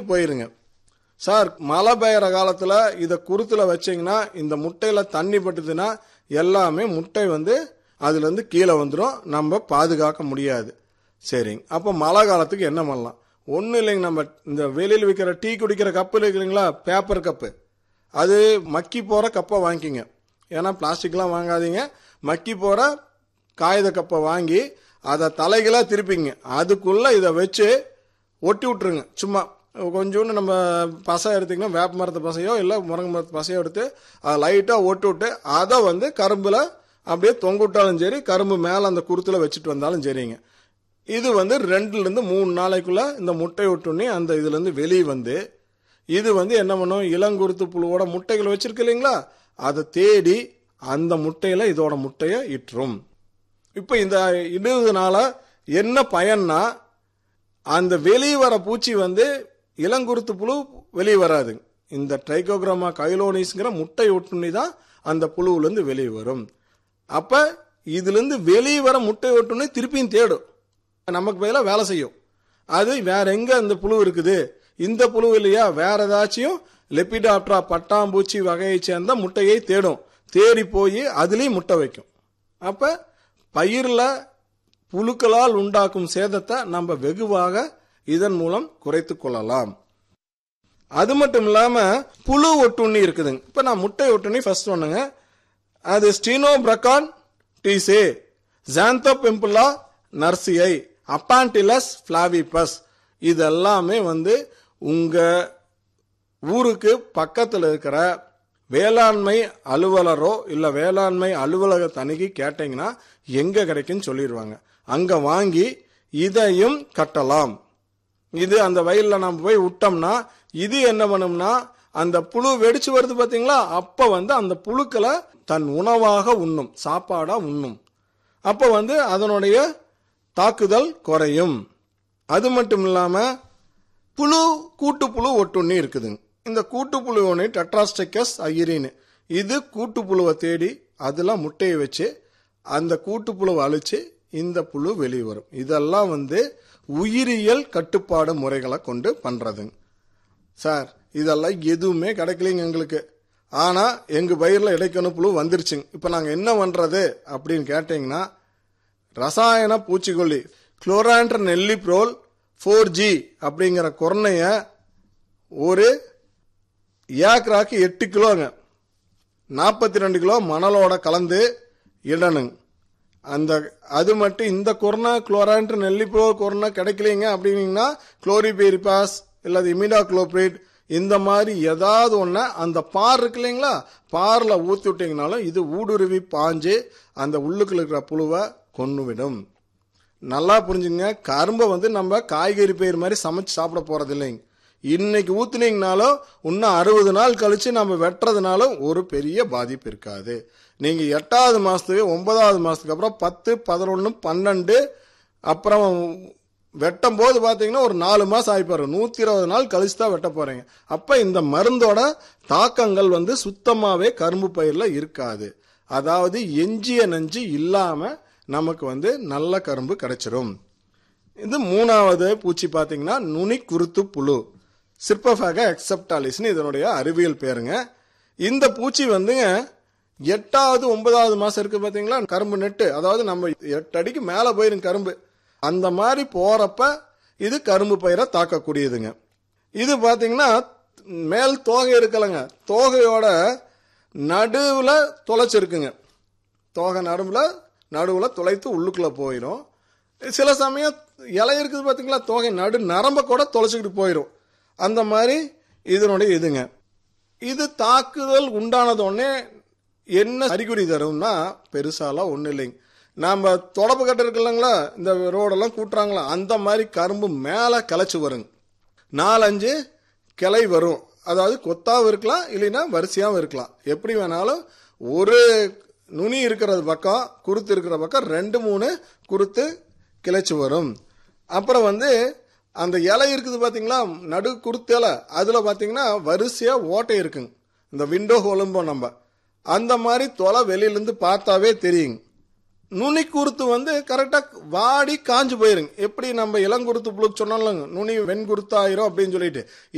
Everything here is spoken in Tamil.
போயிருங்க சார் மழை பெய்கிற காலத்தில் இதை குருத்தில் வச்சிங்கன்னா இந்த முட்டையில் தண்ணி பட்டுதுன்னா எல்லாமே முட்டை வந்து அதுலேருந்து கீழே வந்துடும் நம்ம பாதுகாக்க முடியாது சரிங்க அப்போ மழை காலத்துக்கு என்ன பண்ணலாம் ஒன்றும் இல்லைங்க நம்ம இந்த வெளியில் விற்கிற டீ குடிக்கிற கப்பு இருக்குங்களா பேப்பர் கப்பு அது மக்கி போகிற கப்பை வாங்கிக்கிங்க ஏன்னா பிளாஸ்டிக்லாம் வாங்காதீங்க மக்கி போகிற காகித கப்பை வாங்கி அதை தலைகளாக திருப்பிங்க அதுக்குள்ளே இதை வச்சு ஒட்டி விட்ருங்க சும்மா கொஞ்சோண்டு நம்ம பசை எடுத்திங்கன்னா வேப்ப மரத்து பசையோ இல்லை முருங்கை மரத்து பசையோ எடுத்து அதை லைட்டாக ஒட்டி விட்டு அதை வந்து கரும்பில் அப்படியே தொங்க விட்டாலும் சரி கரும்பு மேலே அந்த குருத்தில் வச்சுட்டு வந்தாலும் சரிங்க இது வந்து ரெண்டுலேருந்து மூணு நாளைக்குள்ள இந்த முட்டை விட்டுனே அந்த இதுலேருந்து வெளியே வந்து இது வந்து என்ன பண்ணும் இளங்குருத்து புழுவோட முட்டைகள் வச்சிருக்கு இல்லைங்களா அதை தேடி அந்த முட்டையில இதோட முட்டையை இட்டுரும் இப்போ இந்த இடுறதுனால என்ன பயன்னா அந்த வெளியே வர பூச்சி வந்து இளங்குருத்து புழு வெளியே வராது இந்த ட்ரைகோகிராமா கைலோனிஸ்ங்கிற முட்டை ஒட்டுண்ணி தான் அந்த புழுவுலேருந்து வெளியே வரும் அப்போ இதுலேருந்து வெளியே வர முட்டை ஒட்டுண்ணி திருப்பியும் தேடும் நமக்கு பதிலாக வேலை செய்யும் அது வேற எங்கே அந்த புழு இருக்குது இந்த புழு இல்லையா வேற ஏதாச்சும் லெப்பிடாப்டரா பட்டாம்பூச்சி வகையை சேர்ந்த முட்டையை தேடும் தேடி போய் அதுலேயும் முட்டை வைக்கும் அப்போ பயிரில் புழுக்களால் உண்டாக்கும் சேதத்தை நம்ம வெகுவாக இதன் மூலம் குறைத்து கொள்ளலாம் அது மட்டும் இல்லாம புழு ஒட்டுண்ணி இருக்குதுங்க இப்ப நான் முட்டை ஒட்டுண்ணி ஃபர்ஸ்ட் ஒண்ணுங்க அது ஸ்டீனோ பிரகான் டீசே ஜாந்தோபெம்புலா நர்சியை அப்பான்டிலஸ் ஃபிளாவிபஸ் இதெல்லாமே வந்து உங்க ஊருக்கு பக்கத்தில் இருக்கிற வேளாண்மை அலுவலரோ இல்லை வேளாண்மை அலுவலகத்தை அணுகி கேட்டீங்கன்னா எங்கே கிடைக்குன்னு சொல்லிடுவாங்க அங்கே வாங்கி இதையும் கட்டலாம் இது அந்த வயலில் நம்ம போய் விட்டோம்னா இது என்ன பண்ணும்னா அந்த புழு வெடிச்சு வருது பார்த்தீங்களா அப்போ வந்து அந்த புழுக்களை தன் உணவாக உண்ணும் சாப்பாடாக உண்ணும் அப்போ வந்து அதனுடைய தாக்குதல் குறையும் அது மட்டும் இல்லாமல் புழு கூட்டுப்புழு ஒட்டுண்ணி இருக்குதுங்க இந்த கூட்டுப்புழு ஒன்று டெட்ராஸ்டெக்கஸ் ஐரின்னு இது கூட்டுப்புழுவை தேடி அதில் முட்டையை வச்சு அந்த கூட்டுப்புழுவை அழிச்சு இந்த புழு வெளியே வரும் இதெல்லாம் வந்து உயிரியல் கட்டுப்பாடு முறைகளை கொண்டு பண்ணுறதுங்க சார் இதெல்லாம் எதுவுமே கிடைக்கலைங்க எங்களுக்கு ஆனால் எங்கள் பயிரில் இடைக்கணு புழு வந்துருச்சுங்க இப்போ நாங்கள் என்ன பண்ணுறது அப்படின்னு கேட்டிங்கன்னா ரசாயன பூச்சிக்கொல்லி குளோரான்ட்ர நெல்லிப்ரோல் ஃபோர் ஜி அப்படிங்கிற கொர்னைய ஒரு ஏக்கராக்கு எட்டு கிலோங்க நாற்பத்தி ரெண்டு கிலோ மணலோட கலந்து இடணுங்க அந்த அது மட்டும் இந்த கொரோனா குளோரான்ட்ரு நெல்லிப்ரோ கொரோனா கிடைக்கலைங்க அப்படின்னீங்கன்னா குளோரிபேரிபாஸ் இல்லை இமிடா குளோப்ரேட் இந்த மாதிரி ஏதாவது ஒன்று அந்த பார் இருக்கு இல்லைங்களா பாரில் ஊற்றி விட்டீங்கனாலும் இது ஊடுருவி பாஞ்சு அந்த உள்ளுக்குள்ள இருக்கிற புழுவை கொண்டு விடும் நல்லா புரிஞ்சுங்க கரும்பை வந்து நம்ம காய்கறி பயிர் மாதிரி சமைச்சு சாப்பிட போறது இல்லைங்க இன்னைக்கு ஊத்துனீங்கனாலும் இன்னும் அறுபது நாள் கழிச்சு நம்ம வெட்டுறதுனாலும் ஒரு பெரிய பாதிப்பு இருக்காது நீங்க எட்டாவது மாசத்துக்கு ஒன்பதாவது மாசத்துக்கு அப்புறம் பத்து பதினொன்று பன்னெண்டு அப்புறம் வெட்டும் போது பார்த்தீங்கன்னா ஒரு நாலு மாசம் ஆயிப்பாரு நூத்தி இருபது நாள் கழிச்சு தான் வெட்ட போறீங்க அப்ப இந்த மருந்தோட தாக்கங்கள் வந்து சுத்தமாவே கரும்பு பயிர்ல இருக்காது அதாவது எஞ்சிய நஞ்சு இல்லாம நமக்கு வந்து நல்ல கரும்பு கிடைச்சிரும் இது மூணாவது பூச்சி பார்த்தீங்கன்னா நுனி குருத்து புழு சிற்பஃபாக எக்ஸப்டாலிஸ்னு இதனுடைய அறிவியல் பேருங்க இந்த பூச்சி வந்துங்க எட்டாவது ஒன்பதாவது மாசம் இருக்கு பாத்தீங்களா கரும்பு நெட்டு அதாவது நம்ம எட்டு அடிக்கு மேல போயிரும் கரும்பு அந்த மாதிரி போறப்ப இது கரும்பு பயிரை தாக்கக்கூடியதுங்க இது பாத்தீங்கன்னா மேல் தோகை இருக்கலங்க தோகையோட நடுவுல தொலைச்சிருக்குங்க தோகை நடுவுல நடுவுல துளைத்து உள்ளுக்குள்ள போயிடும் சில சமயம் இலை இருக்குது பாத்தீங்களா தோகை நடு நரம்ப கூட தொலைச்சிக்கிட்டு போயிடும் அந்த மாதிரி இதனுடைய இதுங்க இது தாக்குதல் உண்டானது உடனே என்ன அறிகுறி தரும்னா பெருசாலாம் ஒன்றும் இல்லைங்க நாம் தொடப்பு கட்டு இருக்குல்லங்களா இந்த ரோடெல்லாம் கூட்டுறாங்களா அந்த மாதிரி கரும்பு மேலே கிளச்சி வருங்க நாலஞ்சு கிளை வரும் அதாவது கொத்தாவும் இருக்கலாம் இல்லைன்னா வரிசையாகவும் இருக்கலாம் எப்படி வேணாலும் ஒரு நுனி இருக்கிறது பக்கம் குருத்து இருக்கிற பக்கம் ரெண்டு மூணு குருத்து கிளச்சி வரும் அப்புறம் வந்து அந்த இலை இருக்குது பார்த்தீங்களா நடு குருத்து இலை அதில் பார்த்தீங்கன்னா வரிசையாக ஓட்டை இருக்குங்க இந்த விண்டோ ஹோலும்போம் நம்ம அந்த மாதிரி தொலை வெளியிலேருந்து பார்த்தாவே தெரியுங்க நுனி குருத்து வந்து கரெக்டாக வாடி காஞ்சு போயிருங்க எப்படி நம்ம இளங்குருத்து புழுக்கு சொன்னாலும் நுனி வெண்குருத்து ஆயிரும் அப்படின்னு சொல்லிட்டு